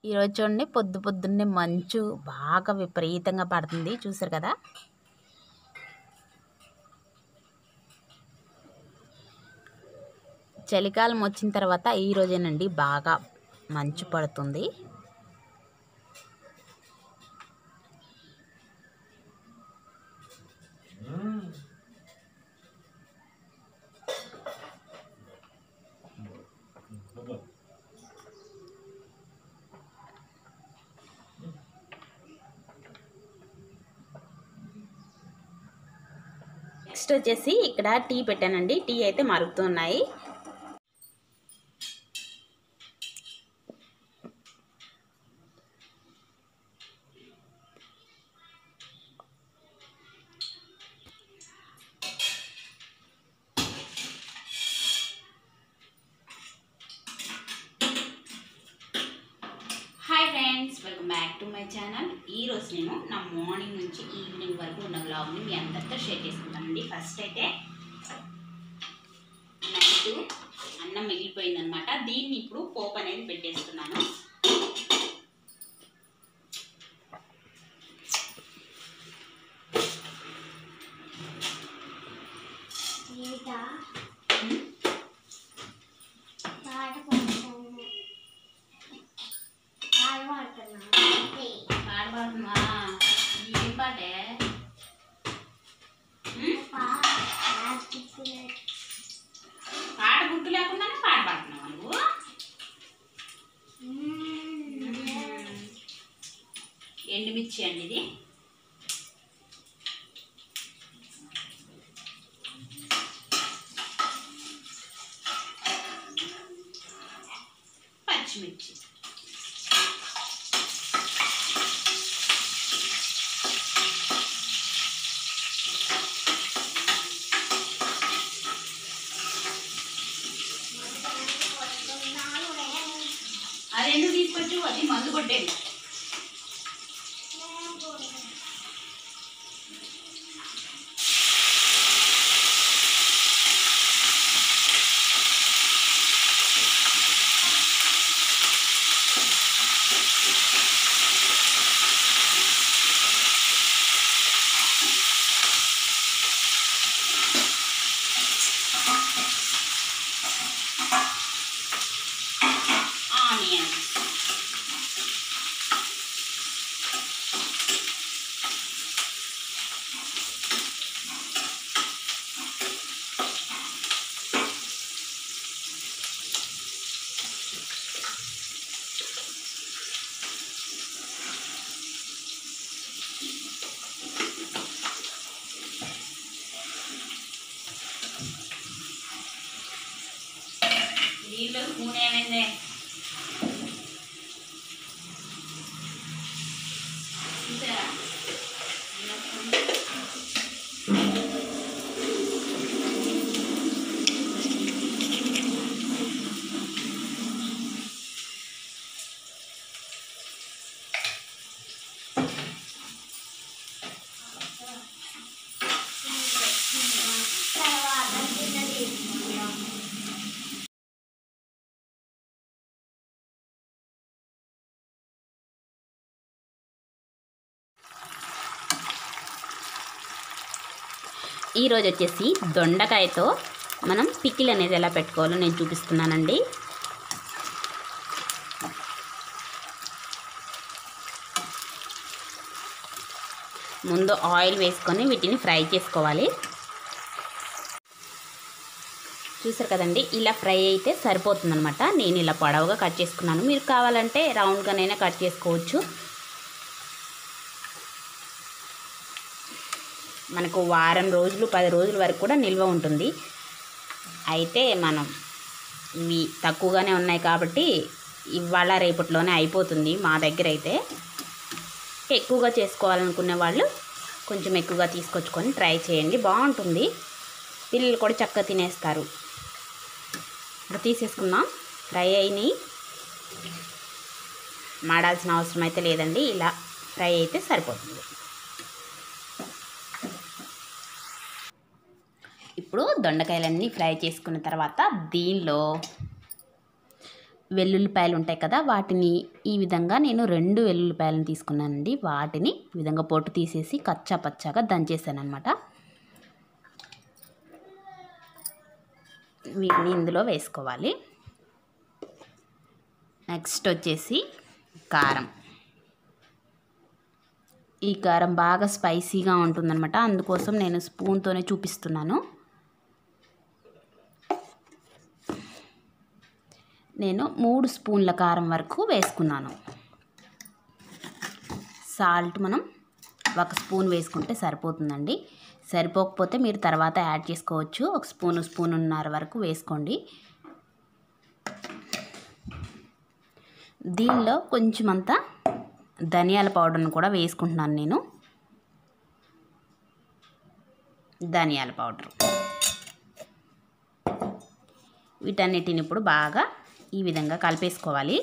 ఈరోజు చూడండి పొద్దు పొద్దున్నే మంచు బాగా విపరీతంగా పడుతుంది చూసారు కదా చలికాలం వచ్చిన తర్వాత ఈ రోజేనండి బాగా మంచు పడుతుంది నెక్స్ట్ వచ్చేసి ఇక్కడ టీ పెట్టానండి టీ అయితే మరుగుతున్నాయి hi friends welcome back to my channel ఈరోజు నేను నా మార్నింగ్ నుంచి ఈవినింగ్ వరకు ఉన్న వ్లాగ్ని మీ అందరితో షేర్ చేసుకుంటానండి ఫస్ట్ అయితే నైట్ అన్నం మిగిలిపోయిందనమాట దీన్ని ఇప్పుడు పోపు అనేది పెట్టేస్తున్నాను జీవిత పాట పాడుతాను పాట పాడుతున్నా అంతే. పాట పాడుతున్నా ఏం పాటే పా- రాత్రికులే. పాట గుర్తు లేకుండానే పాట పాడుతున్నావు నువ్వు మ్మ్. ఎండుమిర్చి అండి ఇది పచ్చిమిర్చి అది ఎందుకు తీసుకొచ్చు అది మందు కొట్టేది ఆనియన్ దీనిలో స్పూన్ ఏమైంది చూసారా దీనిలో స్పూన్. తర్వాత తిన్నది. ఈరోజు వచ్చేసి దొండకాయతో మనం పికిల్ అనేది ఎలా పెట్టుకోవాలో నేను చూపిస్తున్నానండి ముందు ఆయిల్ వేసుకొని వీటిని ఫ్రై చేసుకోవాలి చూసారు కదండి ఇలా ఫ్రై అయితే సరిపోతుందనమాట నేను ఇలా పొడవుగా కట్ చేసుకున్నాను మీరు కావాలంటే రౌండ్గానైనా కట్ చేసుకోవచ్చు మనకు వారం రోజులు పది రోజుల వరకు కూడా నిల్వ ఉంటుంది అయితే మనం ఇవి తక్కువగానే ఉన్నాయి కాబట్టి ఇవాళ రేపట్లోనే అయిపోతుంది మా దగ్గర అయితే ఎక్కువగా చేసుకోవాలనుకునే వాళ్ళు కొంచెం ఎక్కువగా తీసుకొచ్చుకొని ట్రై చేయండి బాగుంటుంది పిల్లలు కూడా చక్కగా తినేస్తారు ఇప్పుడు తీసేసుకుందాం ఫ్రై అయినాయి మాడాల్సిన అవసరం అయితే లేదండి ఇలా ఫ్రై అయితే సరిపోతుంది ఇప్పుడు దొండకాయలన్నీ ఫ్రై చేసుకున్న తర్వాత దీనిలో వెల్లుల్లిపాయలు ఉంటాయి కదా వాటిని ఈ విధంగా నేను రెండు వెల్లుల్లిపాయలను తీసుకున్నానండి వాటిని ఈ విధంగా పొట్టు తీసేసి కచ్చా పచ్చాగా దంచేసాను అనమాట వీటిని ఇందులో వేసుకోవాలి నెక్స్ట్ వచ్చేసి కారం ఈ కారం బాగా స్పైసీగా ఉంటుందన్నమాట అందుకోసం నేను స్పూన్తోనే చూపిస్తున్నాను నేను మూడు స్పూన్ల కారం వరకు వేసుకున్నాను సాల్ట్ మనం ఒక స్పూన్ వేసుకుంటే సరిపోతుందండి సరిపోకపోతే మీరు తర్వాత యాడ్ చేసుకోవచ్చు ఒక స్పూను స్పూనున్నర వరకు వేసుకోండి దీనిలో కొంచెం అంతా ధనియాల పౌడర్ను కూడా వేసుకుంటున్నాను నేను ధనియాల పౌడర్ వీటన్నిటిని ఇప్పుడు బాగా ఈ విధంగా కలిపేసుకోవాలి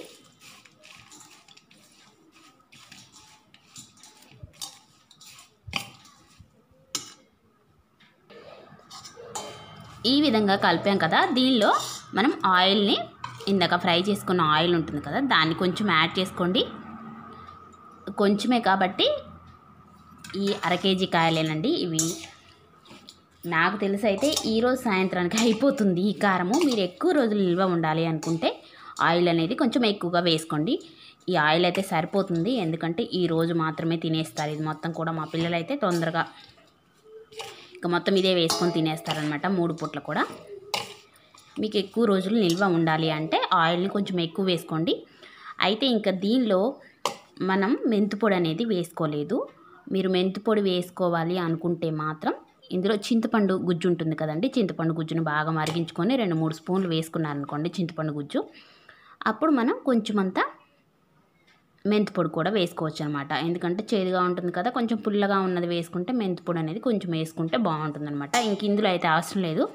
ఈ విధంగా కలిపాం కదా దీనిలో మనం ఆయిల్ని ఇందాక ఫ్రై చేసుకున్న ఆయిల్ ఉంటుంది కదా దాన్ని కొంచెం యాడ్ చేసుకోండి కొంచెమే కాబట్టి ఈ అర కేజీ కాయలేనండి ఇవి నాకు తెలిసి అయితే ఈరోజు సాయంత్రానికి అయిపోతుంది ఈ కారము మీరు ఎక్కువ రోజులు నిల్వ ఉండాలి అనుకుంటే ఆయిల్ అనేది కొంచెం ఎక్కువగా వేసుకోండి ఈ ఆయిల్ అయితే సరిపోతుంది ఎందుకంటే ఈ రోజు మాత్రమే తినేస్తారు ఇది మొత్తం కూడా మా పిల్లలు అయితే తొందరగా ఇక మొత్తం ఇదే వేసుకొని తినేస్తారనమాట మూడు పూట్ల కూడా మీకు ఎక్కువ రోజులు నిల్వ ఉండాలి అంటే ఆయిల్ని కొంచెం ఎక్కువ వేసుకోండి అయితే ఇంకా దీనిలో మనం మెంతిపొడి అనేది వేసుకోలేదు మీరు మెంతిపొడి వేసుకోవాలి అనుకుంటే మాత్రం ఇందులో చింతపండు గుజ్జు ఉంటుంది కదండి చింతపండు గుజ్జును బాగా మరిగించుకొని రెండు మూడు స్పూన్లు వేసుకున్నారనుకోండి చింతపండు గుజ్జు అప్పుడు మనం కొంచెం అంతా మెంతిపొడి కూడా వేసుకోవచ్చు అనమాట ఎందుకంటే చేదుగా ఉంటుంది కదా కొంచెం పుల్లగా ఉన్నది వేసుకుంటే మెంతిపొడి అనేది కొంచెం వేసుకుంటే బాగుంటుంది అనమాట ఇంక ఇందులో అయితే అవసరం లేదు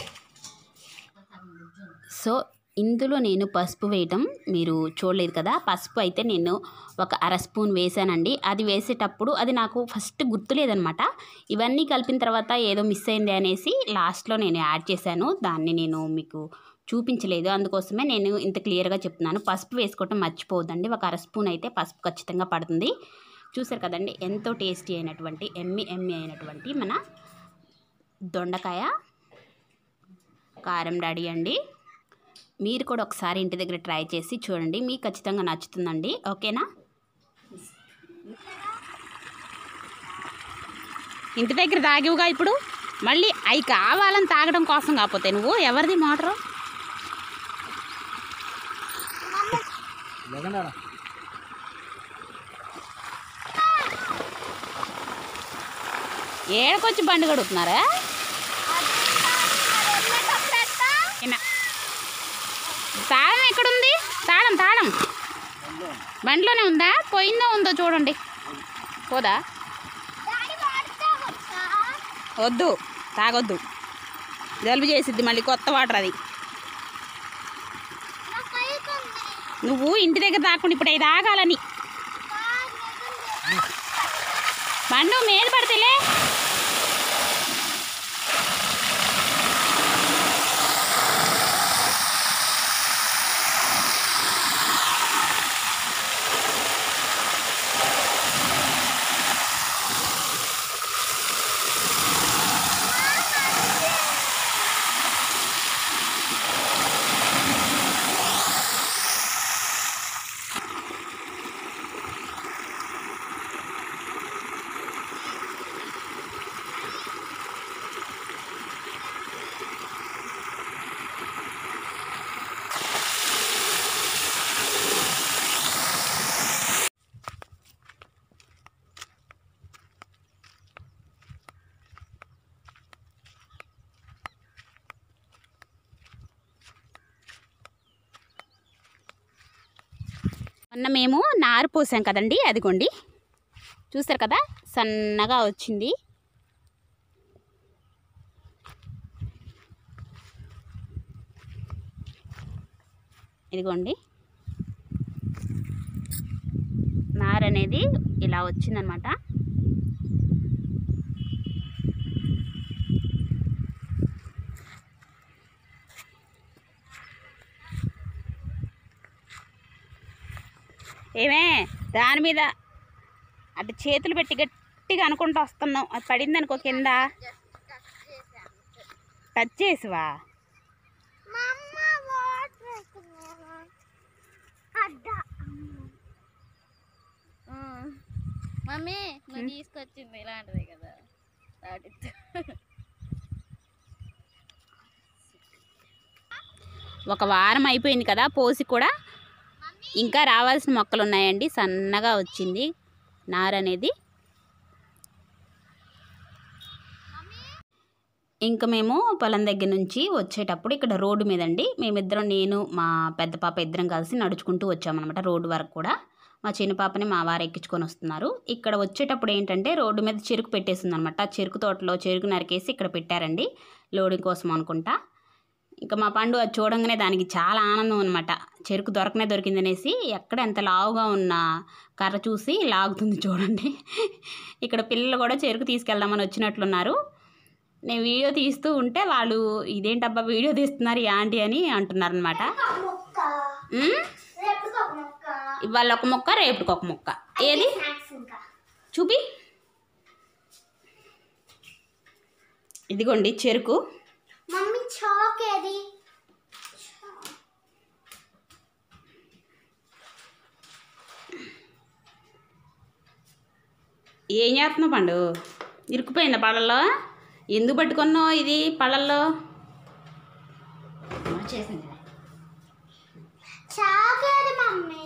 సో ఇందులో నేను పసుపు వేయటం మీరు చూడలేదు కదా పసుపు అయితే నేను ఒక అర స్పూన్ వేసానండి అది వేసేటప్పుడు అది నాకు ఫస్ట్ గుర్తులేదనమాట ఇవన్నీ కలిపిన తర్వాత ఏదో మిస్ అయింది అనేసి లాస్ట్లో నేను యాడ్ చేశాను దాన్ని నేను మీకు చూపించలేదు అందుకోసమే నేను ఇంత క్లియర్గా చెప్తున్నాను పసుపు వేసుకోవటం మర్చిపోవద్దండి ఒక అర స్పూన్ అయితే పసుపు ఖచ్చితంగా పడుతుంది చూసారు కదండి ఎంతో టేస్టీ అయినటువంటి ఎమ్మి ఎమ్మి అయినటువంటి మన దొండకాయ కారం డాడీ అండి మీరు కూడా ఒకసారి ఇంటి దగ్గర ట్రై చేసి చూడండి మీకు ఖచ్చితంగా నచ్చుతుందండి ఓకేనా ఇంటి దగ్గర తాగివుగా ఇప్పుడు మళ్ళీ అవి కావాలని తాగడం కోసం కాకపోతే నువ్వు ఎవరిది మోటరు ఏడకొచ్చి బండి కడుగుతున్నారా ఈయన. తాళం ఎక్కడుంది తాళం తాళం బండిలోనే ఉందా పోయిందో ఉందో చూడండి పోదా వద్దు తాగొద్దు జలుబు చేసిద్ది మళ్ళీ కొత్త వాటర్ అది నువ్వు ఇంటి దగ్గర తాకుండా ఇప్పుడు అవి తాగాలని బండు మీద పడితేలే మొన్న మేము నారు పోసాం కదండి అదిగోండి చూసారు కదా సన్నగా వచ్చింది ఇదిగోండి నారు అనేది ఇలా వచ్చిందనమాట ఏమే దాని మీద అటు చేతులు పెట్టి గట్టిగా అనుకుంటూ వస్తున్నాం అది పడింది అనుకో కింద టచ్ చేసివా మా అమ్మ వాటర్ వేస్తున్నాను అడ్డా మమ్మీ నువ్వు తీసుకొచ్చింది ఇలాంటిదే కదా తాటితో ఒక వారం అయిపోయింది కదా పోసి కూడా ఇంకా రావాల్సిన మొక్కలు ఉన్నాయండి సన్నగా వచ్చింది నార అనేది ఇంకా మేము పొలం దగ్గర నుంచి వచ్చేటప్పుడు ఇక్కడ రోడ్డు మీద అండి మేమిద్దరం నేను మా పెద్ద పాప ఇద్దరం కలిసి నడుచుకుంటూ వచ్చామన్నమాట రోడ్డు వరకు కూడా మా చిన్న పాపని మా వారు ఎక్కించుకొని వస్తున్నారు ఇక్కడ వచ్చేటప్పుడు ఏంటంటే రోడ్డు మీద చెరుకు పెట్టేసింది అనమాట చెరుకు తోటలో చెరుకు నరికేసి ఇక్కడ పెట్టారండి లోడింగ్ కోసం అనుకుంటా ఇంకా మా పండు అది చూడంగానే దానికి చాలా ఆనందం అనమాట చెరుకు దొరకనే దొరికిందనేసి ఎక్కడ ఎంత లావుగా ఉన్న కర్ర చూసి లాగుతుంది చూడండి ఇక్కడ పిల్లలు కూడా చెరుకు తీసుకెళ్దామని వచ్చినట్లున్నారు నేను వీడియో తీస్తూ ఉంటే వాళ్ళు ఇదేంటబ్బా వీడియో తీస్తున్నారు ఈ ఆంటీ అని అంటున్నారు అనమాట ఒక మొక్క రేపు ఒక మొక్క ఇవాళ ఒక మొక్క రేపటికి ఒక మొక్క ఏది స్నాక్స్ ఇంకా చూపి ఇదిగోండి చెరుకు మమ్మీ చాక్ ఏది ఏం చేస్తున్నావు పండు ఇరుక్కుపోయిందా పళ్ళల్లో ఎందుకు పట్టుకున్నావు ఇది పళ్ళల్లో చేసింది చాక్ ఏది మమ్మీ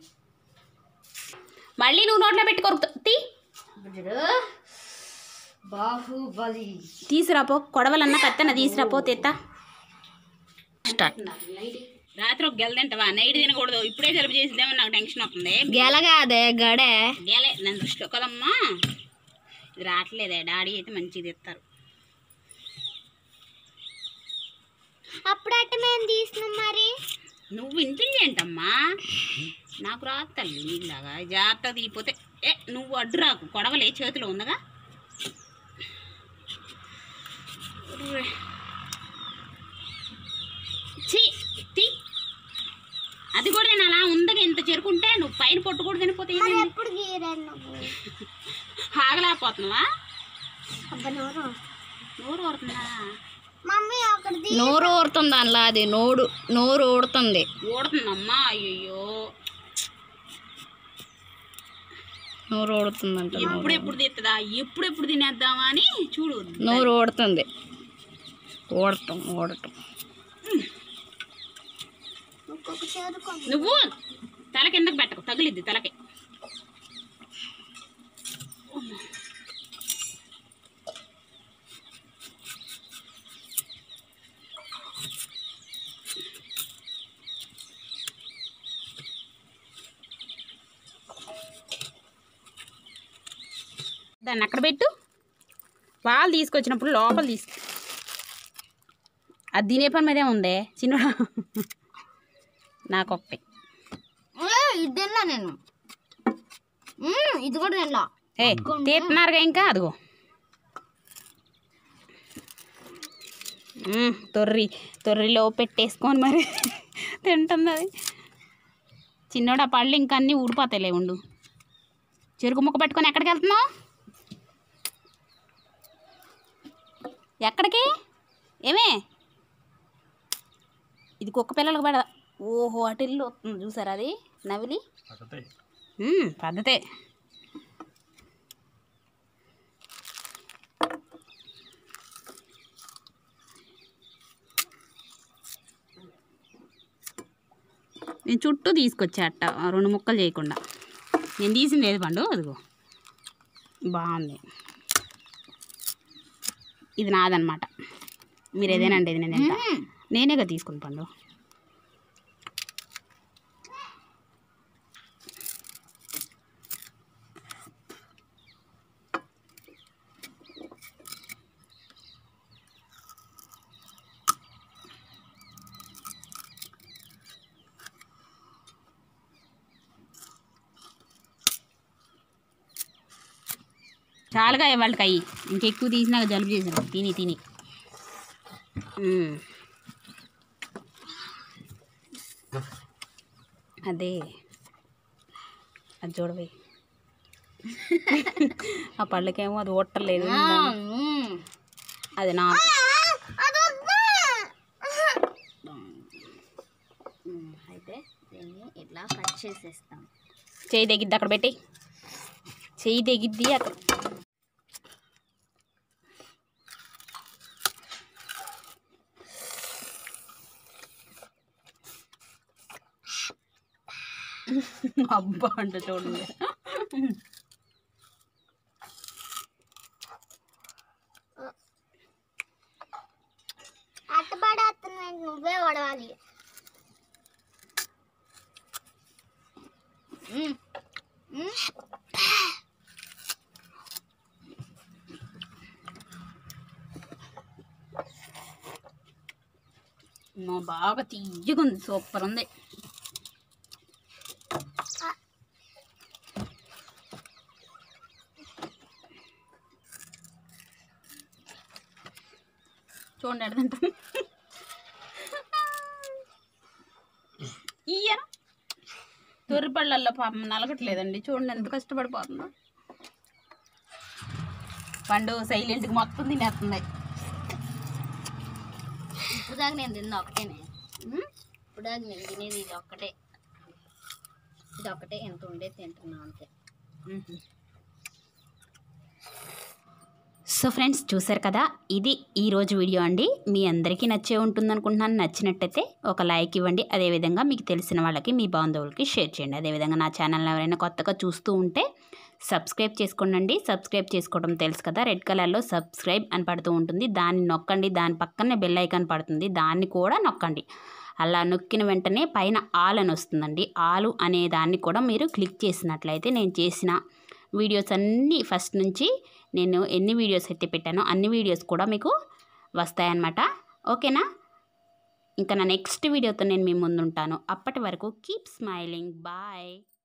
మళ్ళీ నువ్వు నోట్లో పెట్టి కొరుకుతీ బాహుబలి తీసురాపో కొడవలన్నా కత్తెన తీసురాపో తెత్త రాత్రి ఒక గెల తింటావా నైట్ తినకూడదు ఇప్పుడే జలుబు చేసిద్దామని నాకు టెన్షన్ వస్తుంది గెలగాదే గడే గెలే నన్ను దృష్టిలో కదమ్మా ఇది రావట్లేదే డాడీ అయితే మంచిది ఇస్తారు అప్పుడట్టు మేము తీసినాం మరి నువ్వు ఇంటింది ఏంటమ్మా నాకు రాదు తల్లి నీలాగా జాగ్రత్త తీయిపోతే ఏ నువ్వు అడ్డు రాకు కొడవలే చేతిలో ఉందగా ఉర్రే. ఛీ, తీ. అది కూడా నేను అలా ఉందగా ఇంత చెరుకుంటే నువ్వు పైన పొట్టు కూడా తినిపోతే మరి ఏమైంది? ఎప్పుడు గీరాను నువ్వు ఆగలేకపోతున్నావా అబ్బా నోరు నోరు ఊరుతుందా మమ్మీ ఒకటి నోరు ఊరుతుంది అందులో అది నోడు నోరు ఊడుతుంది ఊడుతుందమ్మా అయ్యయ్యో నోరు ఊడుతుందంట ఎప్పుడు ఎప్పుడు తిస్తుందా ఎప్పుడు ఎప్పుడు తినేద్దామా అని చూడు నోరు ఊడుతుంది ఊడటం ఊడటం ఇంకొక చేరుకో నువ్వు తల కిందకి పెట్టకు తగిలిద్ది తలకి దాన్ని అక్కడ పెట్టు పాలు తీసుకొచ్చినప్పుడు లోపల తీసుకు అది తినే పని మీదే ఉందే చిన్న నాకొకటి ఇది తిన్నా నేను మ్మ్, ఇది కూడా తిన్నా ఏ తీస్తున్నారుగా ఇంకా అదిగో మ్మ్, తొర్రి తొర్రిలో పెట్టేసుకొని మరి తింటుంది అది చిన్నోడు ఆ పళ్ళు ఇంకా అన్నీ ఊడిపోతాయిలే ఉండు చెరుకు ముక్క పెట్టుకొని ఎక్కడికి వెళ్తున్నావు ఎక్కడికి ఏమే ఇది కుక్క పిల్లలకు పడ ఓహో అటు ఇల్లు వస్తుంది చూసారా అది నవిలి మ్మ్, పద్ధతే నేను చుట్టూ తీసుకొచ్చా అట్ట ఆ రెండు ముక్కలు చేయకుండా నేను తీసింది ఏది పండు అదిగో బాగుంది ఇది నాదనమాట మీరు ఏదేనండి ఇది నేను తింటా నేనేగా తీసుకుని పండు చాలుగా వాళ్ళకి అయ్యి ఇంకెక్కువ తీసినాక జలుబు చేసాను తిని తిని మ్మ్. అదే అది చూడవే ఆ పళ్ళకేమో అది ఓట్టలేదు మ్మ్. అది నా మ్మ్. అయితే దీన్ని ఇట్లా కట్ చేసేస్తాం చేయి తెగిద్ది అక్కడ పెట్టి చెయ్యి తెగిద్ది అక్కడ అబ్బా అంటే చూడండి అట్టపడేస్తున్నాయి నువ్వే వడవాలి మ్మ్. మ్మ్. మా బాగా తీయగా ఉంది సూపర్ ఉంది చూడండి అర్థంట ఇయ్యన తొరిపళ్ళల్లో పాపం నలగట్లేదండి చూడండి ఎంత కష్టపడిపోతుందో పండు సైలెంట్గా మొత్తం తినేస్తుంది ఇప్పుడు దాకా నేను తిన్న ఒకటేనే మ్మ్? ఇప్పుడు దాకా నేను తినేది ఇది ఒక్కటే ఇది ఒక్కటే ఎంత ఉండే తింటున్నాను అంతే సో ఫ్రెండ్స్ చూసారు కదా ఇది ఈరోజు వీడియో అండి మీ అందరికీ నచ్చే ఉంటుంది అనుకుంటున్నాను నచ్చినట్టయితే ఒక లైక్ ఇవ్వండి అదేవిధంగా మీకు తెలిసిన వాళ్ళకి మీ బాంధవులకి షేర్ చేయండి అదేవిధంగా నా ఛానల్ ఎవరైనా కొత్తగా చూస్తూ ఉంటే సబ్స్క్రైబ్ చేసుకోండి సబ్స్క్రైబ్ చేసుకోవడం తెలుసు కదా రెడ్ కలర్లో సబ్స్క్రైబ్ అని పడుతూ ఉంటుంది దాన్ని నొక్కండి దాని పక్కనే బెల్ ఐకాన్ పడుతుంది దాన్ని కూడా నొక్కండి అలా నొక్కిన వెంటనే పైన ఆల్ అని వస్తుందండి ఆలు అనే దాన్ని కూడా మీరు క్లిక్ చేసినట్లయితే నేను చేసిన వీడియోస్ అన్నీ ఫస్ట్ నుంచి నేను ఎన్ని వీడియోస్ అయితే పెట్టానో అన్ని వీడియోస్ కూడా మీకు వస్తాయన్నమాట ఓకేనా ఇంకా నా నెక్స్ట్ వీడియోతో నేను మీ ముందు ఉంటాను అప్పటి వరకు కీప్ స్మైలింగ్ బాయ్